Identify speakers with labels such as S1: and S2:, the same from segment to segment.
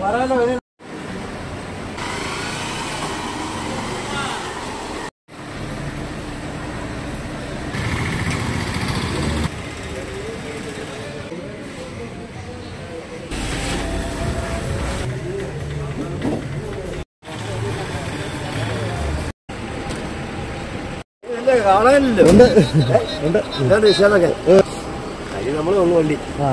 S1: കാണാനില്ലല്ലോ
S2: ഉണ്ട് ഉണ്ട്
S1: എന്താണ് വിഷയമൊക്കെ അതിന് നമ്മൾ ഒന്ന് വണ്ടി
S2: ആ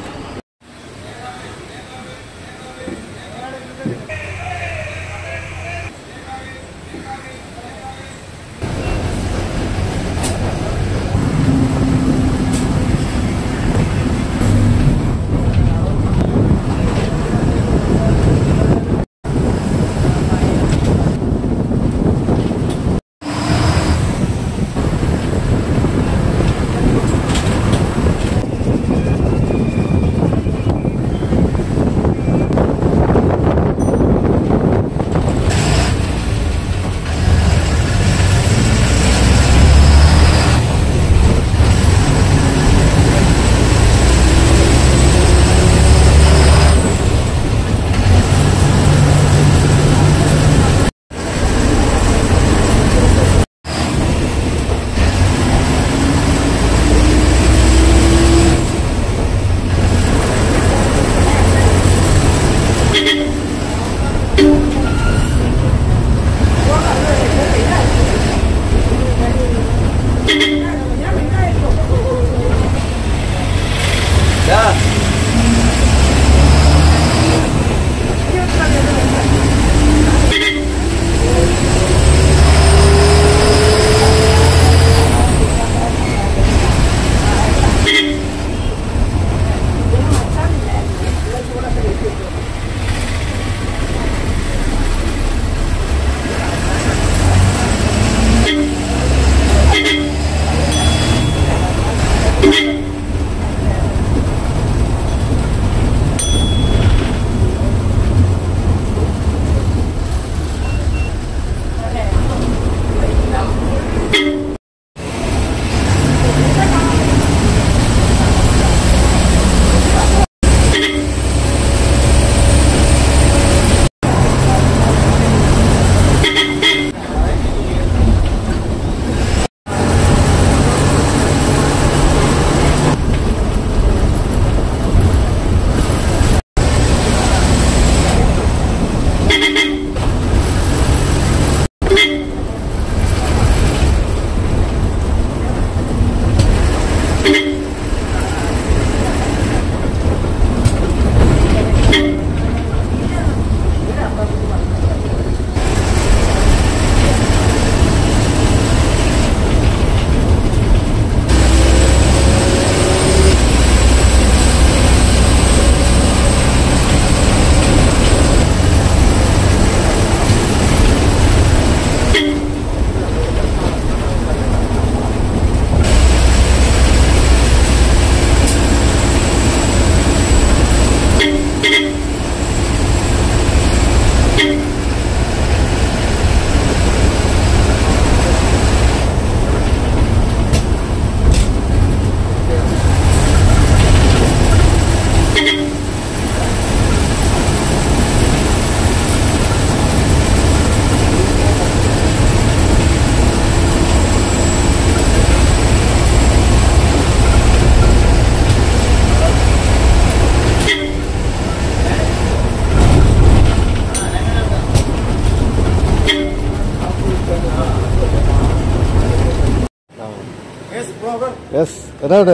S2: യെസ് എടാ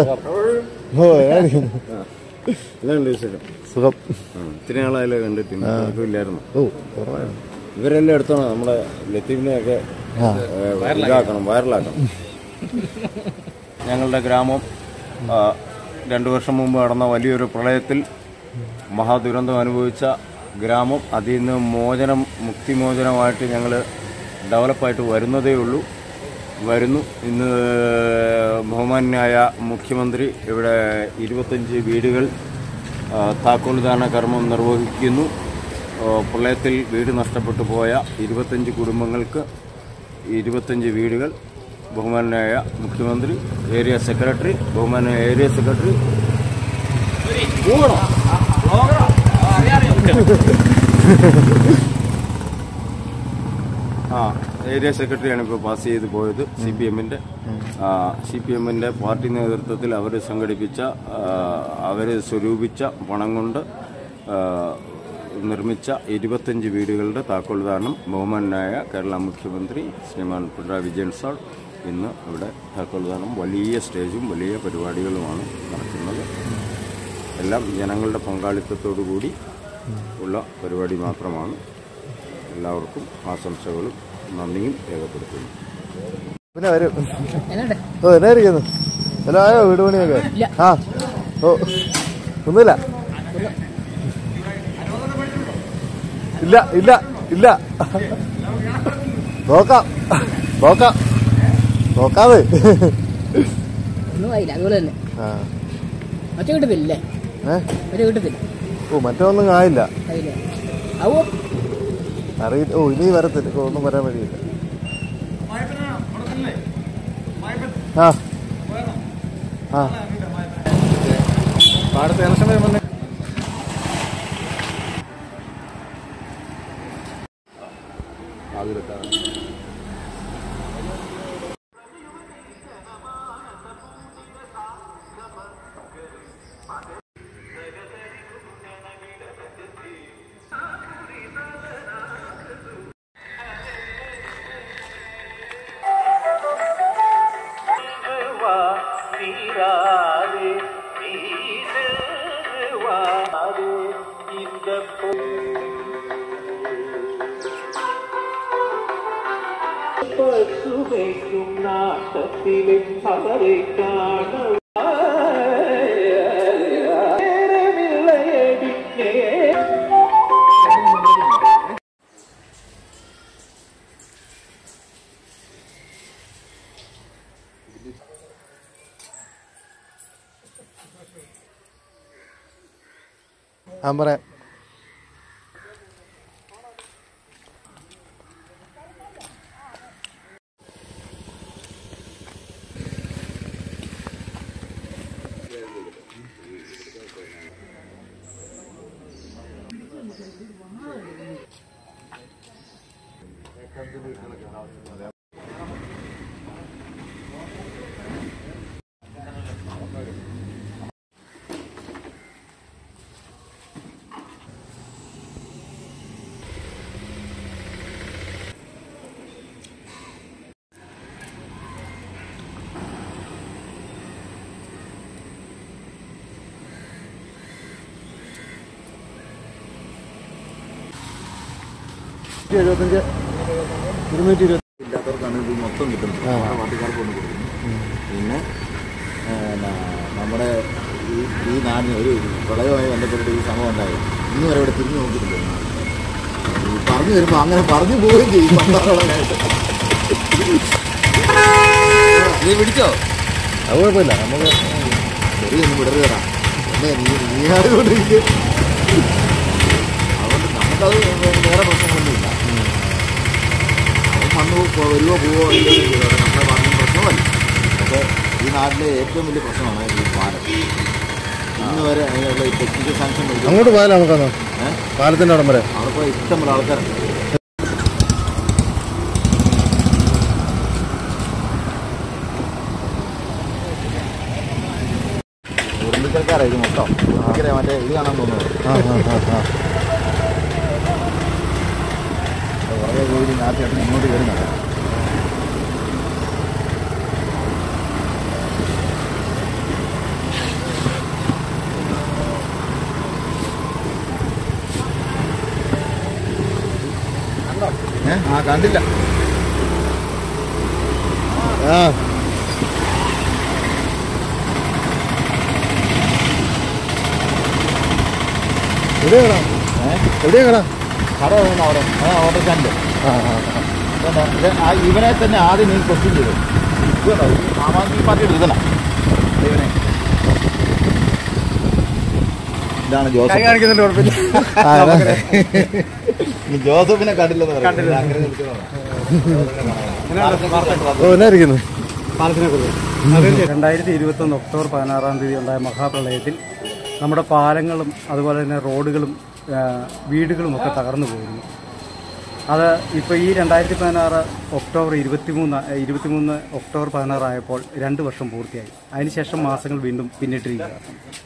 S2: ഓ ഏതായിരിക്കും
S1: ഇതാണ് വിശേഷം
S2: സുഖം
S1: ഇത്തിരി നാളായാലും കണ്ടിട്ട് ഇല്ലായിരുന്നു
S2: ഓ കുറവായിരുന്നു
S1: ഇവരെല്ലാം എടുത്തോണം നമ്മളെ ലത്തീഫിനെയൊക്കെ
S2: ആ
S1: ഏ, ഇതാക്കണം വൈറലാക്കണം ഞങ്ങളുടെ ഗ്രാമം ആ, രണ്ടു വർഷം മുമ്പ് നടന്ന വലിയൊരു പ്രളയത്തിൽ മഹാദുരന്തം അനുഭവിച്ച ഗ്രാമം അതിൽ നിന്ന് മോചനം മുക്തിമോചനമായിട്ട് ഞങ്ങൾ ഡെവലപ്പായിട്ട് വരുന്നതേ ഉള്ളൂ വരുന്നു ഇന്ന് ബഹുമാന്യായ മുഖ്യമന്ത്രി ഇവിടെ ഇരുപത്തഞ്ച് വീടുകൾ ആ, താക്കോൽദാന കർമ്മം നിർവഹിക്കുന്നു ആ, പ്രളയത്തിൽ വീട് നഷ്ടപ്പെട്ടു പോയ ഇരുപത്തഞ്ച് കുടുംബങ്ങൾക്ക് ഇരുപത്തഞ്ച് വീടുകൾ ബഹുമാനായ മുഖ്യമന്ത്രി ഏരിയ സെക്രട്ടറി ബഹുമാനായ ഏരിയ സെക്രട്ടറി പോകണം ആ ഏരിയ സെക്രട്ടറിയാണ് ഇപ്പോൾ പാസ് ചെയ്ത് പോയത് സി പി എമ്മിൻ്റെ സി പി എമ്മിൻ്റെ പാർട്ടി നേതൃത്വത്തിൽ അവർ സംഘടിപ്പിച്ച അവർ സ്വരൂപിച്ച പണം കൊണ്ട് ആ, നിർമ്മിച്ച ഇരുപത്തഞ്ച് വീടുകളുടെ താക്കോൽദാനം ബഹുമാനായ കേരള മുഖ്യമന്ത്രി ശ്രീമാൻ പിണറായി വിജയൻ സാർ ഇന്ന് ഇവിടെ താക്കോൽദാനം വലിയ സ്റ്റേജും വലിയ പരിപാടികളുമാണ് നടക്കുന്നത് എല്ലാം ജനങ്ങളുടെ പങ്കാളിത്തത്തോടു കൂടി ഉള്ള പരിപാടി മാത്രമാണ് എല്ലാവർക്കും ആശംസകളും നന്ദിയും രേഖപ്പെടുത്തുന്നു
S2: പിന്നെ വരും
S3: എന്നോട്
S2: ഓ എന്നായിരിക്കുന്നു ഹലോ ആയോ വീട് പണിയൊക്കെ
S3: ഇല്ല.
S2: ആ ഓ ഒന്നുമില്ല ഇല്ല ഇല്ല ഇല്ല നോക്കാം നോക്കാം നോക്കാതെ
S3: ഒന്നും ആയില്ല അതുപോലെ തന്നെ
S2: ആ
S3: ഒറ്റ കിട്ടത്തില്ലേ
S2: ഏ
S3: ഒരു കിട്ടത്തില്ല
S2: ഓ മറ്റൊന്നും ആയില്ല
S3: ആയില്ല ആവോ
S2: അറിയില്ല ഓ ഇനി വരത്തില്ല ഓ, ഒന്നും വരാൻ വഴിയില്ല ആ ആ
S1: പാടത്ത് ഇലക്ഷൻ വരുമ്പോൾ
S4: நீராதே நீராதே இந்த பசுமைக்கும் நாட்டத்திலே அவரை காண நேரமில்லையடி நே-
S2: ഞാൻ പറയാം എഴുപത്തഞ്ച് ഇരുന്നൂറ്റി ഇരുപത്തി
S5: ഇല്ലാത്തവർക്കാണ് ഇത് മൊത്തം കിട്ടുന്നത്
S2: ആ.
S5: നമ്മുടെ പാർട്ടിക്കാർക്ക് കൊണ്ട് കൊടുക്കുന്നു പിന്നെ ആ, ന- നമ്മുടെ ഈ ഈ നാടിന് ഒരു പ്രളയവുമായി ബന്ധപ്പെട്ടിട്ട് ഈ സംഭവം ഉണ്ടായി ഇന്ന് വരെ ഇവിടെ തിരിഞ്ഞു നോക്കിയിട്ടില്ല ഈ നാട്. ഈ പറഞ്ഞു വരുമ്പോൾ അങ്ങനെ പറഞ്ഞു പോവുകയും ചെയ്യും പണ്ടാളായിട്ട്. നീ പിടിച്ചോ
S2: അത് കുഴപ്പമില്ല നമുക്ക്
S5: ചെറിയ ഒന്നും വിടരുതടാ എന്നെ നീ നീ ആയതുകൊണ്ട് എനിക്ക് അതുകൊണ്ട് നമുക്കത് വേറെ പ്രശ്നങ്ങളൊന്നുമില്ല അവൻ വന്നു പോ- വരുവോ പോവോ ഇല്ലയോ എന്നുള്ളത് നമ്മുടെ പാർട്ടിന് പ്രശ്നമല്ല പക്ഷേ ഈ നാട്ടിലെ ഏറ്റവും വലിയ പ്രശ്നമാണ് ഈ പാലം ഇന്ന് വരെ അതിനുള്ള ഈ ടെക്നിക്കൽ സാങ്ഷൻ കൊടുക്കും
S2: അങ്ങോട്ട് പോയാലോ നമുക്കന്ന്
S5: ഏഹ്
S2: പാലത്തിന്റെ അവിടം വരെ
S5: അവിടെ പോയി ഇഷ്ടം പോലെ ആൾക്കാർ ഉറുമ്പിക്കൽക്കാരാണ് ഇത് മൊത്തം ഉറുമ്പിക്കര മറ്റേ ഇത് കാണാൻ തോന്നുന്നത്
S2: ആ ആ ആ ആ
S5: കുറേ പേര് നാട്ടിൽ ഇങ്ങോട്ട് വരുന്നത് ഏ? ആ കണ്ടില്ല
S2: ആ എവിടെയാ
S5: ഏ?
S2: എവിടെയാ
S5: കട വേണം അവിടെ ആ ഓട്ടോ സ്റ്റാൻഡ്
S2: ആ ആ ആ.
S5: ഇതുണ്ടോ? ഇത് ആ ഇവനെ തന്നെ ആദ്യം നീ ക്വസ്റ്റ്യൻ ചെയ്തു ഇതുണ്ടോ ഈ ആം ആദ്മി പാർട്ടിയുടെ ഇതല്ല ഇവനെ ഇതാണ് ജോസഫ്
S1: കാണിക്കുന്നുണ്ട് കുഴപ്പമില്ല
S2: ആ, അതാ.
S5: ഇനി ജോസഫിനെ കണ്ടില്ലെന്ന് പറഞ്ഞു അങ്ങനെ നിൽക്കുന്നതാണ്.
S2: ഓ എന്നായിരിക്കുന്നു
S6: രണ്ടായിരത്തി ഇരുപത്തൊന്ന് ഒക്ടോബർ പതിനാറാം തീയതി ഉണ്ടായ മഹാപ്രളയത്തിൽ നമ്മുടെ പാലങ്ങളും അതുപോലെ തന്നെ റോഡുകളും ആ, വീടുകളും ഒക്കെ തകർന്നു പോയിരുന്നു അത് ഇപ്പോൾ ഈ രണ്ടായിരത്തി പതിനാറ് ഒക്ടോബർ ഇരുപത്തിമൂന്ന് ഇരുപത്തിമൂന്ന് ഒക്ടോബർ പതിനാറായപ്പോൾ രണ്ട് വർഷം പൂർത്തിയായി അതിനുശേഷം മാസങ്ങൾ വീണ്ടും പിന്നിട്ടിരിക്കുകയാണ്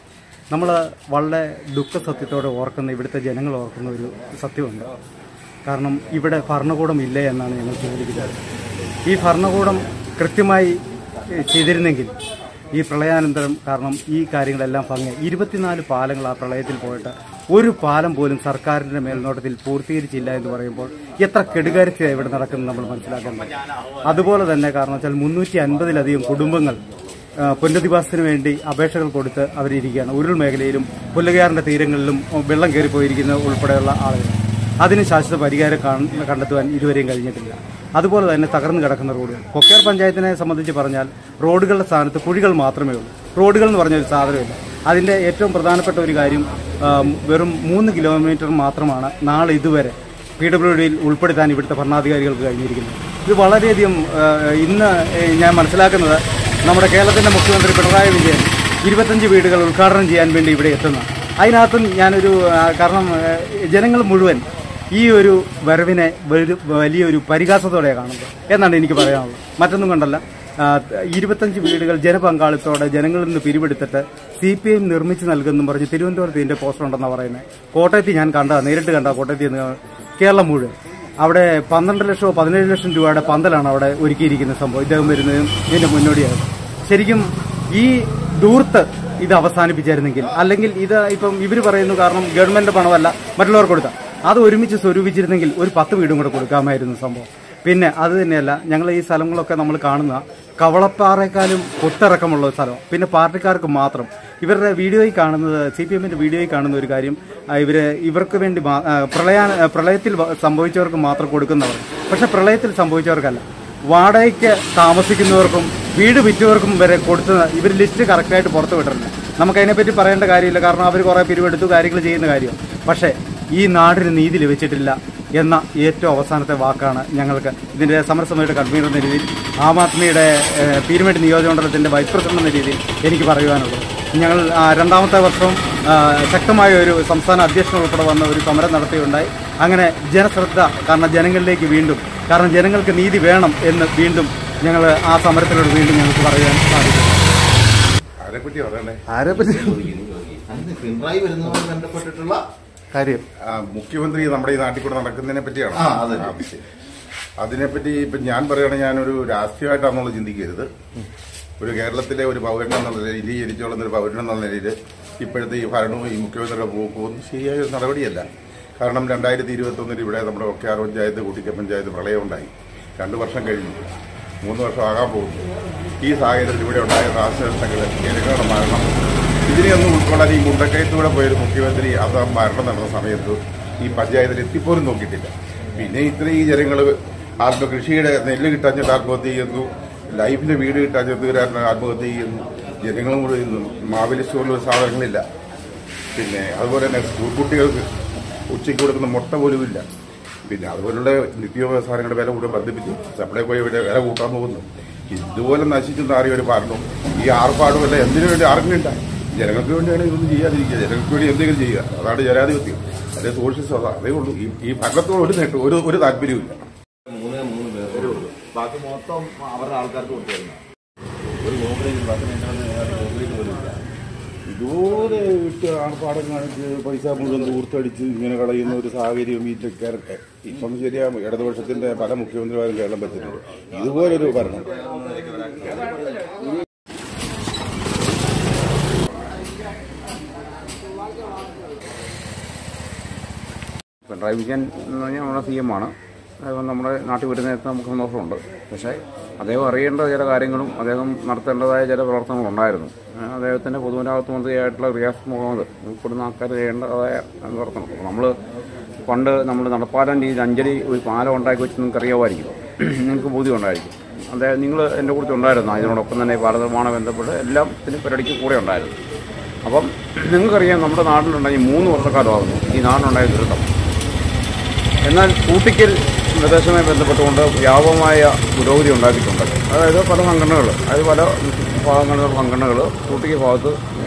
S6: നമ്മൾ വളരെ ദുഃഖസത്യത്തോടെ ഓർക്കുന്ന ഇവിടുത്തെ ജനങ്ങൾ ഓർക്കുന്ന ഒരു സത്യമുണ്ട് കാരണം ഇവിടെ ഭരണകൂടം ഇല്ല എന്നാണ് ഞങ്ങൾ ചോദിക്കുന്നത് ഈ ഭരണകൂടം കൃത്യമായി ഏഹ്, ചെയ്തിരുന്നെങ്കിൽ ഈ പ്രളയാനന്തരം കാരണം ഈ കാര്യങ്ങളെല്ലാം ഭംഗി ഇരുപത്തിനാല് പാലങ്ങൾ ആ പ്രളയത്തിൽ പോയിട്ട് ഒരു പാലം പോലും സർക്കാരിന്റെ മേൽനോട്ടത്തിൽ പൂർത്തീകരിച്ചില്ല എന്ന് പറയുമ്പോൾ എത്ര കെടുകാര്യത്തിയാണ് ഇവിടെ നടക്കുന്നത് നമ്മൾ മനസ്സിലാക്കേണ്ടത് അതുപോലെ തന്നെ കാരണം വെച്ചാൽ മുന്നൂറ്റി അൻപതിലധികം കുടുംബങ്ങൾ ആ, പുനരധിവാസത്തിന് വേണ്ടി അപേക്ഷകൾ കൊടുത്ത് അവരിയ്ക്കുകയാണ് ഉരുൾ മേഖലയിലും പുല്ലകയാറിന്റെ തീരങ്ങളിലും ഉം, വെള്ളം കയറിപ്പോയിരിക്കുന്ന ഉൾപ്പെടെയുള്ള ആളുകൾ അതിന് ശാശ്വത പരിഹാരം കാണ്- കണ്ടെത്തുവാൻ ഇതുവരെയും കഴിഞ്ഞിട്ടില്ല അതുപോലെ തന്നെ തകർന്നു കിടക്കുന്ന റോഡുകൾ കൊക്കേർ പഞ്ചായത്തിനെ സംബന്ധിച്ച് പറഞ്ഞാൽ റോഡുകളുടെ സ്ഥാനത്ത് കുഴികൾ മാത്രമേ ഉള്ളൂ റോഡുകൾ എന്ന് പറഞ്ഞ ഒരു സാധനമില്ല അതിന്റെ ഏറ്റവും പ്രധാനപ്പെട്ട ഒരു കാര്യം ആ, വെറും മൂന്ന് കിലോമീറ്റർ മാത്രമാണ് നാളെ ഇതുവരെ പി ഡബ്ല്യു ഡിയിൽ ഉൾപ്പെടുത്താൻ ഇവിടുത്തെ ഭരണാധികാരികൾക്ക് കഴിഞ്ഞിരിക്കുന്നത് ഇത് വളരെയധികം ആ, ഇന്ന് ഏ, ഞാൻ മനസ്സിലാക്കുന്നത് നമ്മുടെ കേരളത്തിന്റെ മുഖ്യമന്ത്രി പിണറായി വിജയൻ ഇരുപത്തഞ്ച് വീടുകൾ ഉദ്ഘാടനം ചെയ്യാൻ വേണ്ടി ഇവിടെ എത്തുന്നു അതിനകത്തും ഞാനൊരു ആ, കാരണം ആ, ജനങ്ങൾ മുഴുവൻ ഈ ഒരു വരവിനെ ഒരു വലിയൊരു പരിഹാസത്തോടെ കാണുന്നത് എന്നാണ് എനിക്ക് പറയാനുള്ളത് മറ്റൊന്നും കൊണ്ടല്ല ആ, ഇരുപത്തഞ്ച് വീടുകൾ ജനപങ്കാളിത്തോടെ ജനങ്ങളിൽ നിന്ന് പിരിവെടുത്തിട്ട് സി പി ഐ നിർമ്മിച്ച് നൽകുമെന്നും പറഞ്ഞ് തിരുവനന്തപുരത്ത് ഇതിന്റെ പോസ്റ്റർ ഉണ്ടെന്നാണ് പറയുന്നത് കോട്ടയത്ത് ഞാൻ കണ്ട നേരിട്ട് കണ്ട കോട്ടയത്ത് നിന്ന് കേരളം മുഴുവൻ അവിടെ പന്ത്രണ്ട് ലക്ഷമോ പതിനേഴ് ലക്ഷം രൂപയുടെ പന്തലാണ് അവിടെ ഒരുക്കിയിരിക്കുന്ന സംഭവം ഇദ്ദേഹം വരുന്നതും ഇതിന്റെ മുന്നോടിയായി ശരിക്കും ഈ ദൂർത്ത് ഇത് അവസാനിപ്പിച്ചായിരുന്നെങ്കിൽ അല്ലെങ്കിൽ ഇത് ഇപ്പം ഇവർ പറയുന്നു കാരണം ഗവൺമെന്റ് പണമല്ല മറ്റുള്ളവർക്ക് കൊടുത്ത അത് ഒരുമിച്ച് സ്വരൂപിച്ചിരുന്നെങ്കിൽ ഒരു പത്ത് വീടും കൂടെ കൊടുക്കാമായിരുന്നു സംഭവം പിന്നെ അത് തന്നെയല്ല ഞങ്ങൾ ഈ സ്ഥലങ്ങളൊക്കെ നമ്മൾ കാണുന്ന കവളപ്പാറേക്കാളും കൊത്തിറക്കമുള്ള ഒരു സ്ഥലം പിന്നെ പാർട്ടിക്കാർക്ക് മാത്രം ഇവരുടെ വീഡിയോയിൽ കാണുന്നത് സി പി എമ്മിന്റെ വീഡിയോയിൽ കാണുന്ന ഒരു കാര്യം ആ, ഇവര് ഇവർക്ക് വേണ്ടി മാ- ആ, പ്രളയ പ്രളയത്തിൽ വ- സംഭവിച്ചവർക്ക് മാത്രം കൊടുക്കുന്നവർ പക്ഷെ പ്രളയത്തിൽ സംഭവിച്ചവർക്കല്ല വാടകയ്ക്ക് താമസിക്കുന്നവർക്കും വീട് വിറ്റവർക്കും വരെ കൊടുത്ത ഇവർ ലിസ്റ്റ് കറക്റ്റായിട്ട് പുറത്തു വിട്ടിട്ടില്ല നമുക്ക് അതിനെപ്പറ്റി പറയേണ്ട കാര്യമില്ല കാരണം അവർ കുറെ പിരിവെടുത്തു കാര്യങ്ങൾ ചെയ്യുന്ന കാര്യമാണ് പക്ഷേ ഈ നാടിന് നീതി ലഭിച്ചിട്ടില്ല എന്ന ഏറ്റവും അവസാനത്തെ വാക്കാണ് ഞങ്ങൾക്ക് ഇതിന്റെ സമരസമിതിയുടെ കൺവീനർ എന്ന രീതിയിൽ ആം ആദ്മിയുടെ ഏഹ്, പീരുമേട് നിയോജകമണ്ഡലത്തിന്റെ വൈസ് പ്രസിഡന്റ് എന്ന രീതിയിൽ എനിക്ക് പറയുവാനുള്ളത് ഞങ്ങൾ ആ, രണ്ടാമത്തെ വർഷം ആ, ശക്തമായ ഒരു സംസ്ഥാന അധ്യക്ഷൻ ഉൾപ്പെടെ വന്ന ഒരു സമരം നടത്തിയുണ്ടായി അങ്ങനെ ജനശ്രദ്ധ കാരണം ജനങ്ങളിലേക്ക് വീണ്ടും കാരണം ജനങ്ങൾക്ക് നീതി വേണം എന്ന് വീണ്ടും ഞങ്ങൾ ആ സമരത്തിലൂടെ വീണ്ടും ഞങ്ങൾക്ക് പറയാൻ സാധിക്കും
S7: ആരെപ്പറ്റി പറയണ്ടേ
S2: ആരെപ്പറ്റി
S5: അന്ന് പിണറായി വരുന്നതുമായി ബന്ധപ്പെട്ടിട്ടുള്ള
S2: കാര്യം
S7: ആ, മുഖ്യമന്ത്രി നമ്മുടെ ഈ നാട്ടിൽ കൂടെ നടക്കുന്നതിനെ പറ്റിയാണ്
S5: ആ, അതെ.
S7: ആ, ശരി. അതിനെപ്പറ്റി ഇപ്പൊ ഞാൻ പറയുകയാണെങ്കിൽ ഞാനൊരു രാഷ്ട്രീയമായിട്ടാണെന്നുള്ളത് ചിന്തിക്കരുത് ഒരു കേരളത്തിലെ ഒരു പൗരൻ എന്നുള്ള നിലയിൽ ഇന്ത്യ ജനിച്ചോളുന്ന ഒരു പൗരൻ എന്നുള്ള നിലയിൽ ഇപ്പോഴത്തെ ഈ ഭരണവും ഈ മുഖ്യമന്ത്രിയുടെ പോക്കും ഒന്നും ശരിയായ ഒരു നടപടിയല്ല കാരണം രണ്ടായിരത്തി ഇരുപത്തി ഒന്നിൽ ഇവിടെ നമ്മുടെ ഒക്കെയാർ പഞ്ചായത്ത് കുട്ടിക്ക പഞ്ചായത്ത് പ്രളയം ഉണ്ടായി രണ്ടു വർഷം കഴിഞ്ഞു മൂന്ന് വർഷം ആകാൻ പോകുന്നു ഈ സാഹചര്യത്തിൽ ഇവിടെ ഉണ്ടായ നാശനഷ്ടങ്ങൾ ജനങ്ങളുടെ മരണം ഇതിനെയൊന്നും ഉൾക്കൊള്ളാൻ ഈ മുണ്ടക്കയത്തൂടെ പോയൊരു മുഖ്യമന്ത്രി അത് ആ മരണം നടന്ന സമയത്ത് ഈ പഞ്ചായത്തിൽ എത്തിപ്പോലും നോക്കിയിട്ടില്ല പിന്നെ ഇത്രയും ജനങ്ങൾ ആത്മ കൃഷിയുടെ നെല്ല് കിട്ടാഞ്ഞിട്ട് ആത്മഹത്യ ചെയ്യുന്നു ലൈഫിന്റെ വീട് കിട്ടാഞ്ഞിട്ട് ആത്മഹത്യ ചെയ്യുന്നു ജനങ്ങളും കൂടെ ഇന്ന് മാവേലി സ്റ്റോറിൽ ഒരു സാധനങ്ങളില്ല പിന്നെ അതുപോലെ തന്നെ സ്കൂൾ കുട്ടികൾക്ക് ഉച്ചയ്ക്ക് കൊടുക്കുന്ന മുട്ട പോലും ഇല്ല പിന്നെ അതുപോലുള്ള നിത്യോപയോഗ സാധനങ്ങളുടെ വില കൂടെ വർദ്ധിപ്പിച്ചു സപ്ലൈ പോയി വില വില കൂട്ടാൻ പോകുന്നു ഇതുപോലെ നശിച്ചു നാറിയ ഒരു ഭരണം ഈ ആർപ്പാടുമല്ല എന്തിനു വേണ്ടി ആർക്കുമില്ല ജനങ്ങൾക്ക് വേണ്ടിയാണ് ഇതൊന്നും ചെയ്യാതിരിക്കുക ജനങ്ങൾക്ക് വേണ്ടി എന്തെങ്കിലും ചെയ്യുക അതാണ് ജനാധിപത്യം അല്ലെ സോഷ്യലിസം അതാ അതേ ഉള്ളൂ ഈ ഈ ഭരണത്തോട് ഒരു നേട്ടം ഒരു ഒരു താല്പര്യമില്ല
S5: മൂന്നേ മൂന്ന് പേരേ ഉള്ളൂ ബാക്കി മൊത്തം അവരുടെ ആൾക്കാർക്ക് കൊടുത്തിരുന്നു ഒരു കോൺക്രീറ്റ് ബസ്സിന് എന്നെ കോൺക്രീറ്റ് പോലും ഇല്ല
S7: ഇതുപോലെ വിട്ട് ആർപ്പാടം കാണിച്ച് പൈസ മുഴുവൻ ദൂർത്തടിച്ച് ഇങ്ങനെ കളയുന്ന ഒരു സാഹചര്യം ഈ ചെക്കാരൊക്കെ ഇപ്പം ശരിയാ ഇടതുപക്ഷത്തിന്റെ പല മുഖ്യമന്ത്രിമാരും കേരളം പറ്റിയിട്ടുണ്ട് ഇതുപോലൊരു ഭരണം
S8: പിണറായി വിജയൻ എന്ന് പറഞ്ഞാൽ നമ്മുടെ സി എം ആണ് അദ്ദേഹം നമ്മുടെ നാട്ടിൽ വരുന്നതിന് നമുക്ക് സന്തോഷമുണ്ട് പക്ഷേ അദ്ദേഹം അറിയേണ്ട ചില കാര്യങ്ങളും അദ്ദേഹം നടത്തേണ്ടതായ ചില പ്രവർത്തനങ്ങളും ഉണ്ടായിരുന്നു ഏഹ് അദ്ദേഹത്തിൻ്റെ പൊതുമരാമത്ത് മന്ത്രിയായിട്ടുള്ള റിയാസ് മുഹമ്മദ് ഉൾപ്പെടുന്ന ആൾക്കാർ ചെയ്യേണ്ടതായ പ്രവർത്തനം നമ്മൾ പണ്ട് നമ്മൾ നടപ്പാലം രീതിയിൽ അഞ്ചടി ഒരു പാലം ഉണ്ടാക്കി വെച്ച് നിങ്ങൾക്ക് അറിയാമായിരിക്കും നിങ്ങൾക്ക് ബോധ്യം ഉണ്ടായിരിക്കും അദ്ദേഹം നിങ്ങൾ എൻ്റെ കൂടെ ഉണ്ടായിരുന്നു അതിനോടൊപ്പം തന്നെ പാല നിർമ്മാണം ബന്ധപ്പെട്ട് എല്ലാത്തിനും പരിപാടിക്ക് കൂടെ ഉണ്ടായിരുന്നു അപ്പം നിങ്ങൾക്കറിയാം നമ്മുടെ നാട്ടിലുണ്ടെങ്കിൽ മൂന്ന് വർഷക്കാലമാകുന്നു ഈ നാടിനുണ്ടായ ദുരിതം എന്നാൽ കൂട്ടിക്കൽ പ്രദേശവുമായി ബന്ധപ്പെട്ടുകൊണ്ട് വ്യാപകമായ പുരോഗതി ഉണ്ടാക്കിയിട്ടുണ്ട് അതായത് പല സംഘടനകൾ അതായത് പല ഭാഗങ്ങളിലുള്ള സംഘടനകൾ കൂട്ടിക്കൽ ഭാഗത്ത്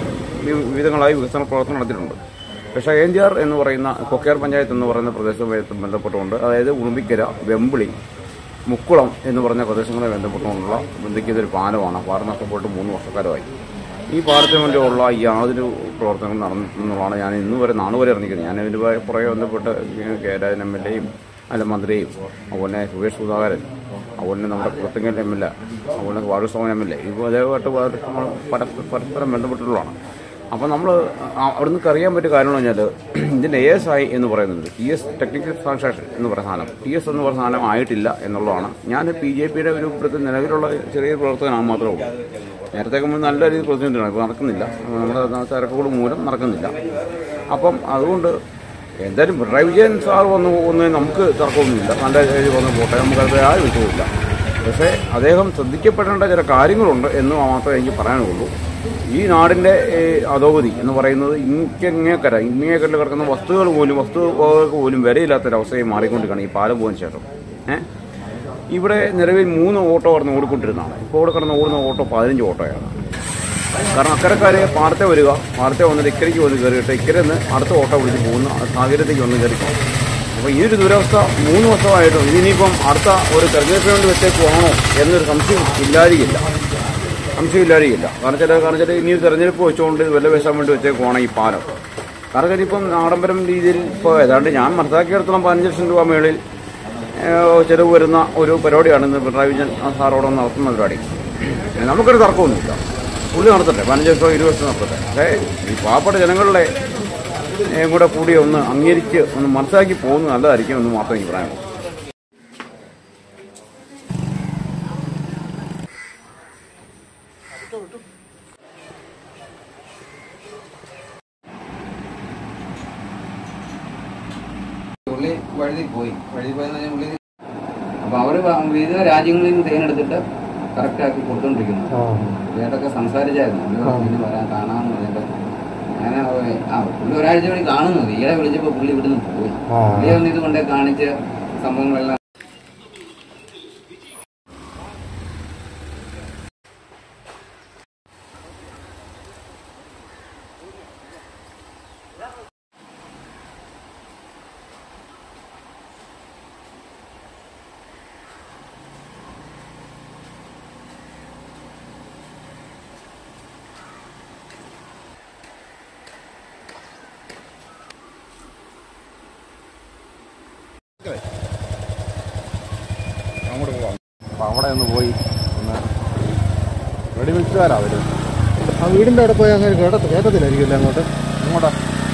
S8: വി- വിവിധങ്ങളായി വികസന പ്രവർത്തനം നടത്തിയിട്ടുണ്ട് പക്ഷേ എൻ ജി ആർ എന്ന് പറയുന്ന കൊക്കയാർ പഞ്ചായത്ത് എന്ന് പറയുന്ന പ്രദേശവുമായി ബന്ധപ്പെട്ടുകൊണ്ട് അതായത് ഉളുമ്പിക്കര വെമ്പിളി മുക്കുളം എന്ന് പറഞ്ഞ പ്രദേശങ്ങളെ ബന്ധപ്പെട്ടുകൊണ്ടുള്ള ബന്ധിക്കുന്ന ഒരു പാലമാണ് പാലം നഷ്ടപ്പെട്ട് മൂന്ന് വർഷക്കാലമായി ഈ പാലത്തിന് വേണ്ടിയുള്ള യാതൊരു പ്രവർത്തനങ്ങളും നടന്നിട്ടുള്ളതാണ് ഞാൻ ഇന്ന് വരെ നാളെ വരെ ഇറങ്ങിക്കുന്നത് ഞാൻ ഇതിന് പുറകെ ബന്ധപ്പെട്ട് കെ രാജൻ എം എൽ എയും അല്ല മന്ത്രിയും അതുപോലെ സുരേഷ് സുധാകരൻ അതുപോലെ നമ്മുടെ കുളത്തിങ്കൽ എം എൽ എ അതുപോലെ വാഴുസോമൻ എം എൽ എ ഇപ്പോൾ അതേമായിട്ട് നമ്മൾ പര- പരസ്പരം ബന്ധപ്പെട്ടിട്ടുള്ളതാണ് അപ്പോൾ നമ്മൾ അവിടുന്ന് അറിയാൻ പറ്റിയ കാര്യം എന്ന് പറഞ്ഞാൽ ഇതിൻ്റെ എ എസ് ഐ എന്ന് പറയുന്നത് ടി എസ് ടെക്നിക്കൽ ട്രാൻസാക്ഷൻ എന്ന് പറയുന്ന സാധനം ടി എസ് എന്ന് പറയുന്ന സാധനം ആയിട്ടില്ല എന്നുള്ളതാണ് ഞാൻ പി ജെ പിയുടെ ഒരു ഇപ്പോഴത്തെ നിലവിലുള്ള ചെറിയ പ്രവർത്തനം മാത്രമേ ഉള്ളൂ നേരത്തെ മുമ്പ് നല്ല രീതിയിൽ പ്രവർത്തിച്ചിട്ടുണ്ട് ഇപ്പോൾ നടക്കുന്നില്ല നമ്മുടെ തിരക്കുകൾ മൂലം നടക്കുന്നില്ല അപ്പം അതുകൊണ്ട് എന്തായാലും പിണറായി വിജയൻ സാർ വന്ന് ഒന്ന് നമുക്ക് തർക്കമൊന്നുമില്ല നല്ല രീതിയിൽ വന്ന് പോട്ടെ നമുക്കത് ആരും വിഷയമില്ല പക്ഷേ അദ്ദേഹം ശ്രദ്ധിക്കപ്പെടേണ്ട ചില കാര്യങ്ങളുണ്ട് എന്ന് മാത്രമേ എനിക്ക് പറയാനുള്ളൂ ഈ നാടിൻ്റെ ഏഹ്, അധോഗതി എന്ന് പറയുന്നത് ഇങ്ങേക്കര ഇങ്ങേക്കരയിൽ കിടക്കുന്ന വസ്തുക്കൾ പോലും വസ്തുക്കൾക്ക് പോലും വിലയില്ലാത്തൊരവസ്ഥയായി മാറിക്കൊണ്ടിരിക്കുകയാണ് ഈ പാലം പോയതിനു ശേഷം ഏഹ് ഇവിടെ നിലവിൽ മൂന്ന് ഓട്ടോ കടന്ന് ഓടിക്കൊണ്ടിരുന്നതാണ് ഇപ്പോൾ ഇവിടെ കിടന്ന് ഓടുന്ന ഓട്ടോ പതിനഞ്ച് ഓട്ടോയാണ് കാരണം അക്കരക്കാരെ പാടത്തെ വരിക പാടത്തെ വന്നിട്ട് ഇക്കരയ്ക്ക് വന്ന് കയറിയിട്ട് ഇക്കരെ നിന്ന് അടുത്ത ഓട്ടോ വിളിച്ച് പോകുന്ന സാഹചര്യത്തേക്ക് വന്ന് കയറി അപ്പോൾ ഈ ഒരു ദുരവസ്ഥ മൂന്ന് വർഷമായിട്ടും ഇതിനിപ്പം അടുത്ത ഒരു തെരഞ്ഞെടുപ്പിന് വേണ്ടി വെച്ചേക്കുവാണോ എന്നൊരു സംശയം ഇല്ലാതിരിക്കില്ല സംശയം ഇല്ലാതിരിക്കില്ല കാരണം ചില കാരണം ചില ഇനി ഒരു തെരഞ്ഞെടുപ്പ് വെച്ചുകൊണ്ട് വില പേശാൻ വേണ്ടി വെച്ചേക്കുവാണ് ഈ പാലം കാരണം ഇപ്പം ആഡംബരം രീതിയിൽ ഇപ്പോൾ ഏതാണ്ട് ഞാൻ മനസ്സിലാക്കിയെടുത്തോളം പതിനഞ്ച് ലക്ഷം രൂപ മേളിൽ ഏഹ്, ചെലവ് വരുന്ന ഒരു പരിപാടിയാണ് ഇന്ന് പിണറായി വിജയൻ സാറോടെ നടത്തുന്ന പരിപാടി ഏഹ്, നമുക്കൊരു തർക്കമൊന്നുമില്ല പുള്ളി നടത്തട്ടെ പതിനഞ്ച് വർഷമോ ഇരുപത് വർഷം നടത്തട്ടെ പക്ഷേ ഈ പാവപ്പെട്ട ജനങ്ങളുടെ ഏഹ്, കൂടെ കൂടി ഒന്ന് അംഗീകരിച്ച് ഒന്ന് മനസ്സിലാക്കി പോകുന്നത് നല്ലതായിരിക്കും എന്ന് മാത്രം എനിക്ക് പറയാനുള്ളൂ
S9: പുള്ളി വഴുതി പോയി വഴുതി പോയെന്ന് പറഞ്ഞാൽ പുള്ളി അപ്പൊ അവര് വ- വിവിധ രാജ്യങ്ങളിൽ നിന്ന് തേനെടുത്തിട്ട് കറക്റ്റ് ആക്കി കൊടുത്തോണ്ടിരിക്കുന്നു ഇവരോടൊക്കെ സംസാരിച്ചായിരുന്നു പുള്ളി പറഞ്ഞു, ഇനി വരാൻ കാണാമെന്ന് പറഞ്ഞിട്ട് അങ്ങനെ അവ- ആ പുള്ളി ഒരാഴ്ച കൂടി കാണുന്നത് ഈടെ വിളിച്ചപ്പോ പുള്ളി ഇവിടുന്ന് പോയി പുള്ളി ഒന്ന് ഇത് കൊണ്ടേ കാണിച്ച് സംഭവങ്ങളെല്ലാം
S2: അപ്പൊ അവിടെ ഒന്ന് പോയി ഒന്ന് റെഡി മിക്സുകാരാ അവര് ആ വീടിന്റെ അവിടെ പോയി അങ്ങനെ കേട്ട കേട്ടത്തില്ലായിരിക്കുമല്ലേ അങ്ങോട്ട് അങ്ങോട്ടാ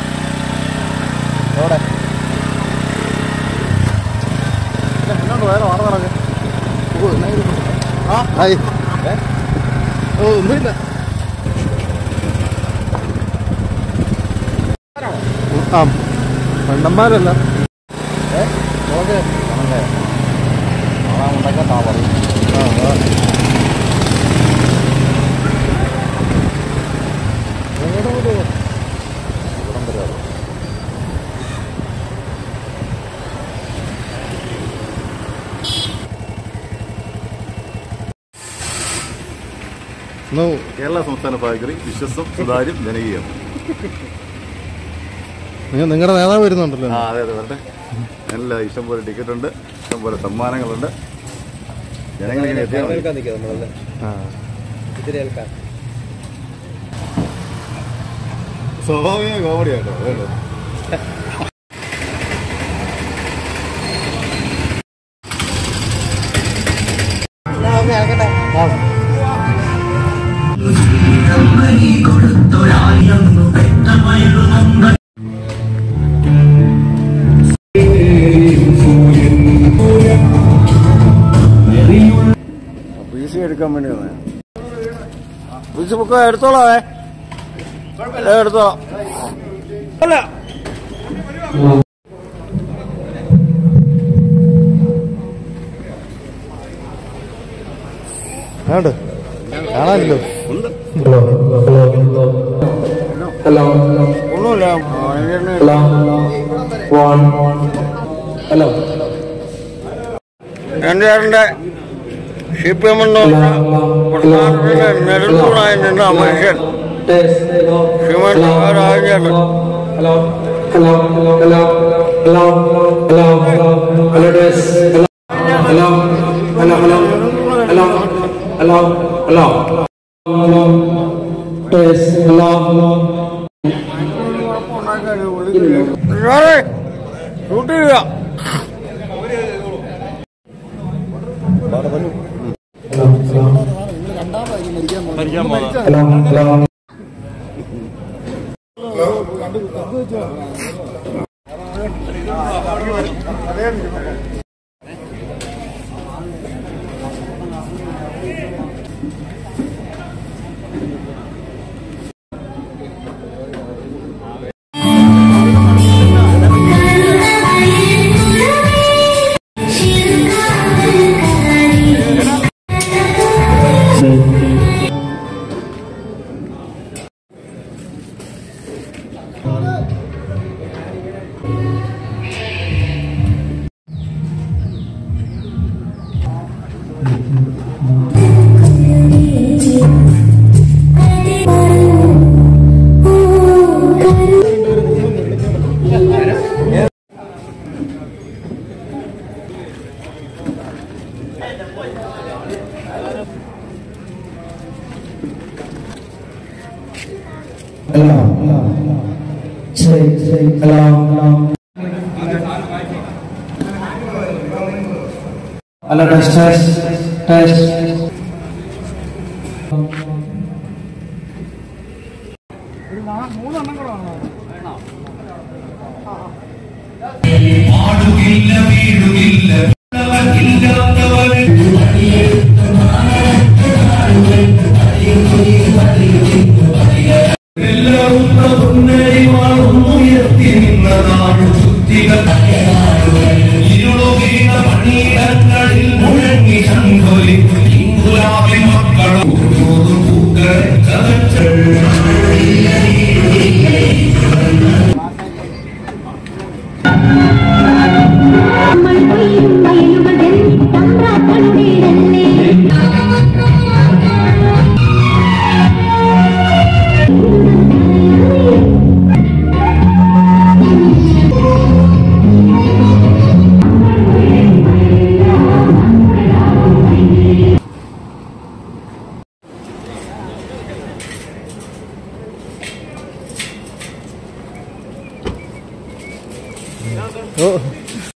S2: എവിടെ ഇല്ല, മുന്നോട്ട് വേറെ വാറ നടക്ക് ഓ എന്നായിരുന്നു ആ ഹായ് ഏ? ഓ ഒന്നുമില്ല ആ പെണ്ണന്മാരല്ല ഏ ഓക്കെ ആണല്ലേ നാളെ ഉണ്ടാക്കാൻ താ പറയും ആ ആ എങ്ങോട്ട് പോയിട്ട് ഇവിടം വരെ ആവും. ഇന്ന്
S7: കേരള സംസ്ഥാന പായക്കറി വിശ്വസം സുതാര്യം ജനകീയം
S2: നിങ്ങൾ നിങ്ങളുടെ നേതാവ് വരുന്നുണ്ടല്ലോ
S7: ആ അതെ അതെ വരട്ടെ നല്ല ഇഷ്ടംപോലെ ടിക്കറ്റ് ഉണ്ട് ഇഷ്ടംപോലെ സമ്മാനങ്ങളുണ്ട് ജനങ്ങളിങ്ങനെ എത്തിയാൽ മതി
S2: ആ
S7: സ്വാഭാവിക കോമഡി ആട്ടോ അതല്ലേ
S1: പി സി എടുക്കാൻ വേണ്ടി വന്നേ പി സി ബുക്ക് എടുത്തോളാവേ ഏ, എടുത്തോളാം അല്ല
S2: ആണ്ട് കാണാനില്ലോ
S1: ഒന്നുമില്ല എന്റെ ചേട്ടന്റെ സി പി എം എന്ന് പറഞ്ഞ പ്രസ്ഥാനത്തിന്റെ നെടുന്തൂണായി നിന്ന മനുഷ്യൻ
S10: ഹലോ ടെസ്റ്റ് ടെസ്റ്റ്
S2: ഓ